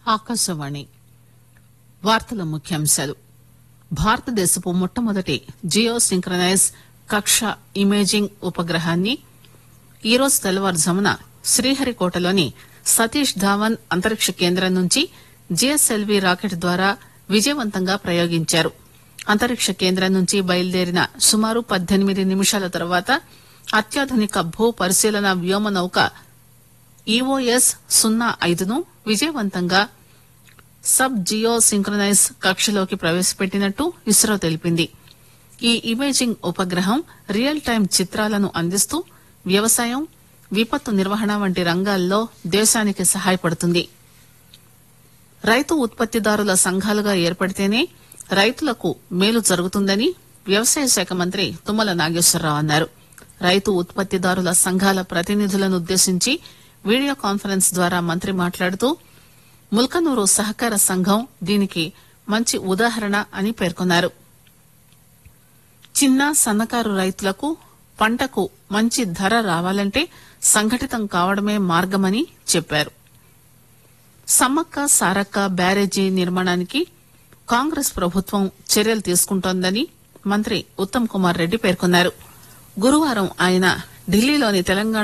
ఆకాశవాణి వార్తల ముఖ్యాంశాలు భారతదేశపు మొట్టమొదటి జియో సింక్రనైజ్ కక్ష ఇమేజింగ్ ఉపగ్రహాన్ని ఈరోజు తెల్లవారుజామున శ్రీహరికోటలోని సతీష్ ధావన్ అంతరిక్ష కేంద్రం నుంచి జిఎస్ఎల్వీ రాకెట్ ద్వారా విజయవంతంగా ప్రయోగించారు అంతరిక్ష కేంద్రం నుంచి బయలుదేరిన సుమారు పద్దెనిమిది నిమిషాల తర్వాత అత్యాధునిక భూ పరిశీలన వ్యోమ నౌక ఈఓఎస్ సున్నా ఐదును విజయవంతంగా సబ్ జియో సింక్రనైజ్ కక్షలోకి ప్రవేశపెట్టినట్టు ఇస్రో తెలిపింది ఈ ఇమేజింగ్ ఉపగ్రహం రియల్ టైం చిత్రాలను అందిస్తూ వ్యవసాయం విపత్తు నిర్వహణ వంటి రంగాల్లో దేశానికి సహాయపడుతుంది రైతు ఉత్పత్తిదారుల సంఘాలుగా ఏర్పడితేనే రైతులకు మేలు జరుగుతుందని వ్యవసాయ శాఖ మంత్రి తుమ్మల నాగేశ్వరరావు అన్నారు రైతు ఉత్పత్తిదారుల సంఘాల ప్రతినిధులను ఉద్దేశించి వీడియో కాన్ఫరెన్స్ ద్వారా మంత్రి మాట్లాడుతూ ముల్కనూరు సహకార సంఘం దీనికి మంచి ఉదాహరణ అని పేర్కొన్నారు చిన్న సన్నకారు రైతులకు పంటకు మంచి ధర రావాలంటే సంఘటితం కావడమే మార్గమని చెప్పారు సమ్మక్క సారక్క బ్యారేజీ నిర్మాణానికి కాంగ్రెస్ ప్రభుత్వం చర్యలు తీసుకుంటోందని మంత్రి ఉత్తమ్ కుమార్ రెడ్డి పేర్కొన్నారు గురువారం ఆయన ఢిల్లీలోని తెలంగాణ